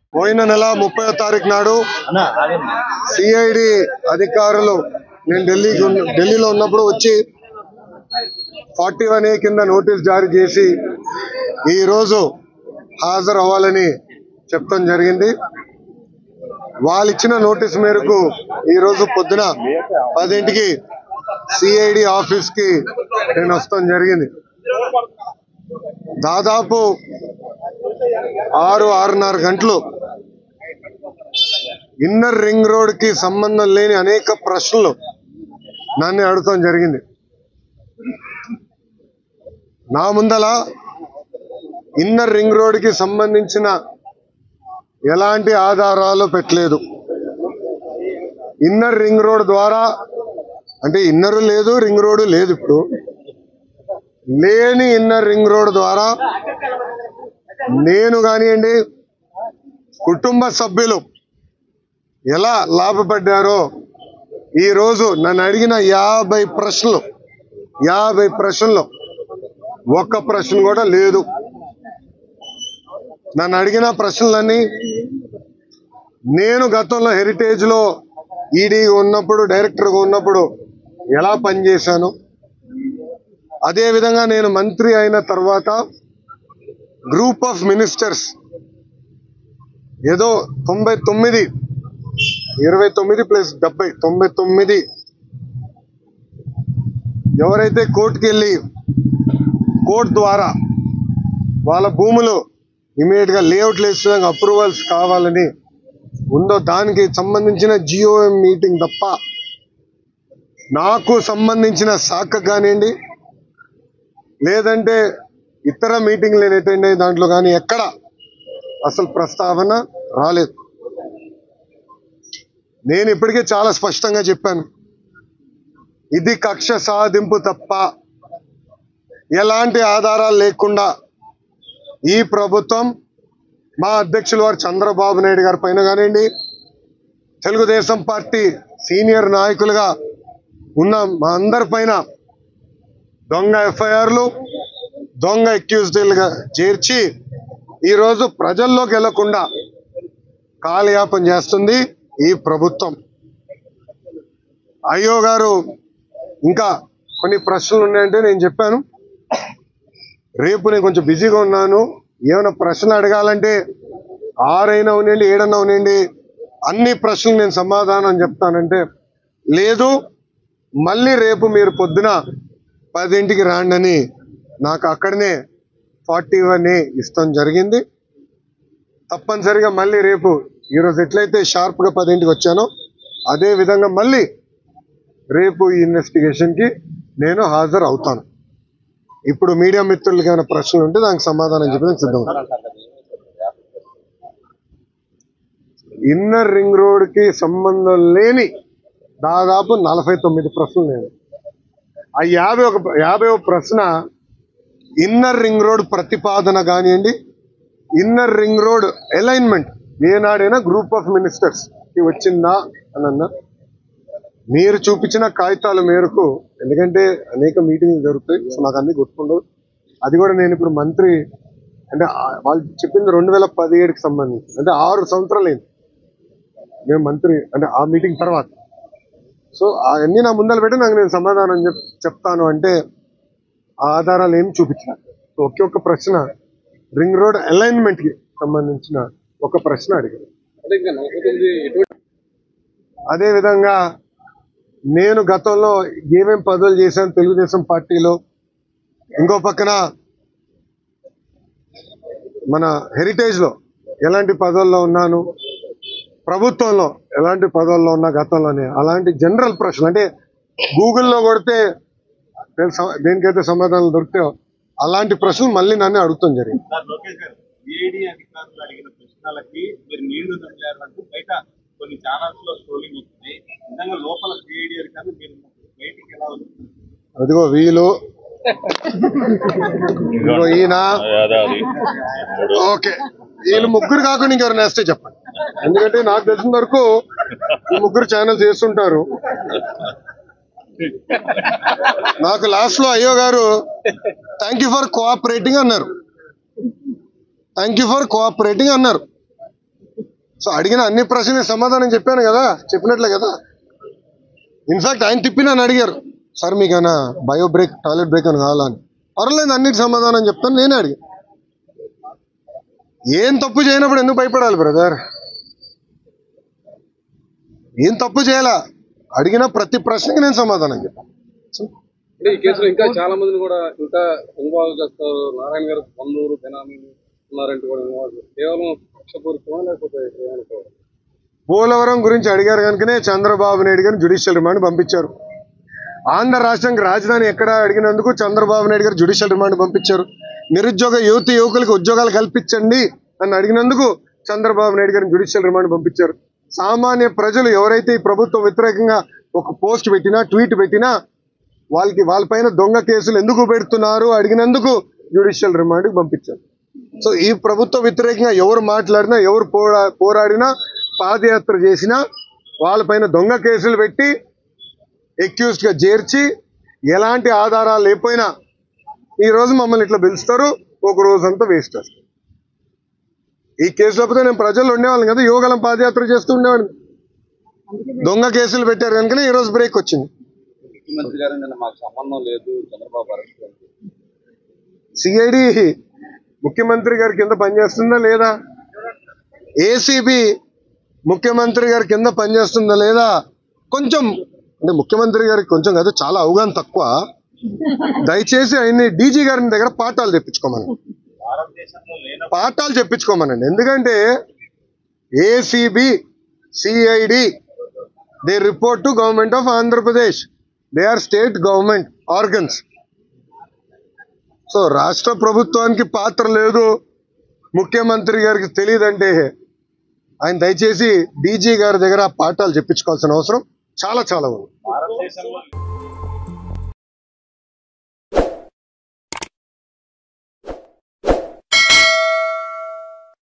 పోయిన నెల ముప్పై తారీఖు నాడు సిఐడి అధికారులు నేను ఢిల్లీకి ఉన్న- ఢిల్లీలో ఉన్నప్పుడు వచ్చి ఫార్టీ వన్ ఏ కింద నోటీస్ జారీ చేసి ఈ రోజు హాజరు అవ్వాలని చెప్పడం జరిగింది వాళ్ళు ఇచ్చిన నోటీస్ మేరకు ఈ రోజు పొద్దున పదింటికి సిఐడి ఆఫీస్ కి నేను వస్తాం జరిగింది దాదాపు ఆరు ఆరున్నర గంటలు ఇన్నర్ రింగ్ రోడ్ కి సంబంధం లేని అనేక ప్రశ్నలు నన్ను అడగటం జరిగింది నా ముందల ఇన్నర్ రింగ్ రోడ్ కి సంబంధించిన ఎలాంటి ఆధారాలు పెట్టలేదు ఇన్నర్ రింగ్ రోడ్ ద్వారా అంటే ఇన్నర్ లేదు రింగ్ రోడ్ లేదు ఇప్పుడు లేని ఇన్నర్ రింగ్ రోడ్ ద్వారా నేను కానివ్వండి కుటుంబ సభ్యులు ఎలా లాభపడ్డారో ఈ రోజు నన్ను అడిగిన యాభై ప్రశ్నలు యాభై ప్రశ్నలు ఒక్క ప్రశ్న కూడా లేదు నన్ను అడిగిన ప్రశ్నలన్నీ నేను గతంలో హెరిటేజ్ లో ఈడీ ఉన్నప్పుడు డైరెక్టర్గా ఉన్నప్పుడు ఎలా పనిచేశాను అదే విధంగా నేను మంత్రి అయిన తర్వాత గ్రూప్ ఆఫ్ మినిస్టర్స్ ఏదో తొంభై తొమ్మిది ఇరవై తొమ్మిది ప్లస్ డెబ్బై తొంభై తొమ్మిది ఎవరైతే కోర్టుకి వెళ్ళి కోర్టు ద్వారా వాళ్ళ భూములు ఇమీడియట్ గా లేఅవుట్లు వేసిన అప్రూవల్స్ కావాలని ఉందో దానికి సంబంధించిన జియోఎం మీటింగ్ తప్ప నాకు సంబంధించిన శాఖ కానివ్వండి లేదంటే ఇతర మీటింగ్లు నేను అటెండ్ అయ్యే దాంట్లో కానీ ఎక్కడ అసలు ప్రస్తావన రాలేదు నేను ఇప్పటికే చాలా స్పష్టంగా చెప్పాను ఇది కక్ష సాధింపు తప్ప ఎలాంటి ఆధారాలు లేకుండా ఈ ప్రభుత్వం మా అధ్యక్షులు వారు చంద్రబాబు నాయుడు గారి పైన కానివ్వండి తెలుగుదేశం పార్టీ సీనియర్ నాయకులుగా ఉన్న మా అందరి పైన దొంగ ఎఫ్ఐఆర్లు దొంగ అక్యూజ్డ్లుగా చేర్చి ఈరోజు ప్రజల్లోకి వెళ్లకుండా కాలయాపన చేస్తుంది ఈ ప్రభుత్వం అయ్యో గారు ఇంకా కొన్ని ప్రశ్నలు ఉన్నాయంటే నేను చెప్పాను రేపు నేను కొంచెం బిజీగా ఉన్నాను ఏమైనా ప్రశ్నలు అడగాలంటే ఆరైనా ఉండండి ఏడన్నా ఉండండి అన్ని ప్రశ్నలు నేను సమాధానం చెప్తానంటే లేదు మళ్ళీ రేపు మీరు పొద్దున పదింటికి రాండి అని నాకు అక్కడనే ఫార్టీ వన్ ఏ ఇస్తాం జరిగింది తప్పనిసరిగా మళ్ళీ రేపు ఈరోజు ఎట్లయితే షార్ప్గా పదింటికి వచ్చానో అదే విధంగా మళ్ళీ రేపు ఈ ఇన్వెస్టిగేషన్కి నేను హాజరు అవుతాను ఇప్పుడు మీడియా మిత్రులకి ఏమైనా ప్రశ్నలు ఉంటే దానికి సమాధానం చెప్పడానికి సిద్ధం ఇన్నర్ రింగ్ రోడ్ కి సంబంధం లేని దాదాపు నలభై తొమ్మిది ప్రశ్నలు నేను ఆ యాభై ఒక యాభై ఒక ప్రశ్న ఇన్నర్ రింగ్ రోడ్ ప్రతిపాదన కానివ్వండి ఇన్నర్ రింగ్ రోడ్ అలైన్మెంట్ ఏనాడైనా గ్రూప్ ఆఫ్ మినిస్టర్స్ కి వచ్చిందా అని అన్నా మీరు చూపించిన కాగితాల మేరకు ఎందుకంటే అనేక మీటింగ్లు జరుగుతాయి సో నాకు అన్ని గుర్తుండవు అది కూడా నేను ఇప్పుడు మంత్రి అంటే ఆ- వాళ్ళు చెప్పింది రెండు వేల పదిహేడుకి సంబంధించి అంటే ఆరు సంవత్సరాలు అయింది నేను మంత్రి అంటే ఆ మీటింగ్ తర్వాత సో అవన్నీ నా ముందర పెట్టి నాకు నేను సమాధానం చెప్ చెప్తాను అంటే ఆ ఆధారాలు ఏమి చూపించిన సో ఒకే ఒక్క ప్రశ్న రింగ్ రోడ్ అలైన్మెంట్ కి సంబంధించిన ఒక ప్రశ్న అడిగాను అదే విధంగా నేను గతంలో ఏమేం పదవులు చేశాను తెలుగుదేశం పార్టీలో ఇంకో పక్కన మన హెరిటేజ్ లో ఎలాంటి పదవుల్లో ఉన్నాను ప్రభుత్వంలో ఎలాంటి పదవుల్లో ఉన్నా గతంలోనే అలాంటి జనరల్ ప్రశ్నలు అంటే గూగుల్లో కొడితే నేను సమ- దేనికైతే సమాధానాలు దొరికితే అలాంటి ప్రశ్నలు మళ్ళీ నన్ను అడుగుతాం జరిగింది సార్ లోకేష్ గారు సిఐడి అధికారులు అడిగిన ప్రశ్నలకి మీరు నీళ్లు నమ్మారు అంటూ బయట కొన్ని ఛానల్స్ లో స్ట్రోలింగ్ వస్తున్నాయి నిజంగా లోపల సిఐడి అధికారులు మీరు బయటికి ఎలా వస్తుంది అదిగో వీలు ఇదిగో ఈయన యాదాది మూడు ఓకే వీళ్ళు ముగ్గురు కాకుండా ఇంకెవరైనా వేస్తే చెప్పండి ఎందుకంటే నాకు తెలిసిన వరకు ఈ ముగ్గురు ఛానల్స్ చేస్తుంటారు నాకు లాస్ట్ లో అయ్యో గారు థ్యాంక్ యూ ఫర్ కోఆపరేటింగ్ అన్నారు థ్యాంక్ యూ ఫర్ కోఆపరేటింగ్ అన్నారు సో అడిగిన అన్ని ప్రశ్నలకు సమాధానం చెప్పాను కదా చెప్పినట్లే కదా ఇన్ఫాక్ట్ ఆయన తిప్పి నన్ను అడిగారు సార్ మీకైనా బయో బ్రేక్ టాయిలెట్ బ్రేక్ అని కావాలా అని పర్లేదు అన్నిటి సమాధానం చెప్తాను నేనే అడిగా ఏం తప్పు చేయనప్పుడు ఎందుకు భయపడాలి బ్రదర్ ఏం తప్పు చేయాలా అడిగిన ప్రతి ప్రశ్నకి నేను సమాధానం చెప్పాను అంటే ఈ కేసులో ఇంకా చాలా మందిని కూడా ఇంకా ఇన్వాల్వ్ చేస్తారు నారాయణ గారు బంధువులు బెనామీ ఉన్నారంటే కూడా ఇన్వాల్వ్ చేస్తారు కేవలం పక్షపూరితమా లేకపోతే ఏమనుకోవాలి పోలవరం గురించి అడిగారు కనుకనే చంద్రబాబు నాయుడు గారిని జ్యుడిషియల్ రిమాండ్ పంపించారు ఆంధ్ర రాష్ట్రానికి రాజధాని ఎక్కడ అడిగినందుకు చంద్రబాబు నాయుడు గారు జ్యుడిషియల్ రిమాండ్ పంపించారు నిరుద్యోగ యువతి యువకులకు ఉద్యోగాలు కల్పించండి అని అడిగినందుకు చంద్రబాబు నాయుడు గారిని జ్యుడిషియల్ రిమాండ్ పంపించారు సామాన్య ప్రజలు ఎవరైతే ఈ ప్రభుత్వం వ్యతిరేకంగా ఒక పోస్ట్ పెట్టినా ట్వీట్ పెట్టినా వాళ్ళకి వాళ్ళపైన దొంగ కేసులు ఎందుకు పెడుతున్నారు అడిగినందుకు జ్యుడిషియల్ రిమాండ్కి పంపించారు సో ఈ ప్రభుత్వ వ్యతిరేకంగా ఎవరు మాట్లాడినా ఎవరు పోరా పోరాడినా పాదయాత్ర చేసినా వాళ్ళపైన దొంగ కేసులు పెట్టి accused గా చేర్చి ఎలాంటి ఆధారాలు లేకపోయినా ఈ రోజు మమ్మల్ని ఇట్లా పిలుస్తారు ఒక రోజు అంతా వేస్ట్ చేస్తారు ఈ కేసు లేకపోతే నేను ప్రజల్లో ఉండేవాళ్ళం కదా యువగలం పాదయాత్ర చేస్తూ ఉండేవాడిని దొంగ కేసులు పెట్టారు కనుకనే ఈ రోజు బ్రేక్ వచ్చింది ముఖ్యమంత్రి గారు నిన్న మాకు సంబంధం లేదు చంద్రబాబు అరెస్ట్ అంటే సిఐడి ముఖ్యమంత్రి గారి కింద పనిచేస్తుందా లేదా ఏసీబీ ముఖ్యమంత్రి గారి కింద పనిచేస్తుందా లేదా కొంచెం అంటే ముఖ్యమంత్రి గారికి కొంచెం కాదు చాలా అవగాహన తక్కువ దయచేసి ఆయన్ని డీజీ గారి దగ్గర పాఠాలు తెప్పించుకోమని భారతదేశంలో లేన పాఠాలు చెప్పించుకోమనండి ఎందుకంటే ACB CID they report to government of Andhra Pradesh they are state government organs so రాష్ట్ర ప్రభుత్వానికి పాత్ర లేదు ముఖ్యమంత్రి గారికి తెలియదంటే ఆయన దయచేసి డీజీ గారి దగ్గర ఆ పాఠాలు చెప్పించుకోవాల్సిన అవసరం చాలా చాలా ఉంది భారతదేశంలో